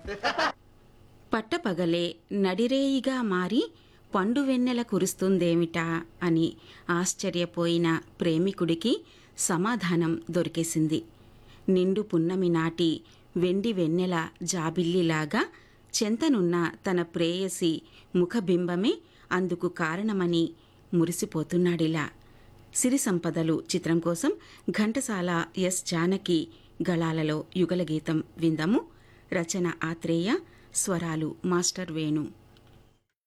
పట్టపగలే నడిరేయిగా మారి పండు వెన్నెల కురుస్తుందేమిటా అని ఆశ్చర్యపోయిన ప్రేమికుడికి సమాధానం దొరికేసింది నిండు పున్నమి నాటి వెండి వెన్నెల జాబిల్లిలాగా చెంతనున్న తన ప్రేయసి ముఖబింబమే అందుకు కారణమని మురిసిపోతున్నాడిలా సిరి సంపదలు చిత్రం కోసం ఘంటసాల ఎస్ జానకి గళాలలో యుగలగీతం విందము రచన ఆత్రేయ స్వరాలు మాస్టర్ వేణు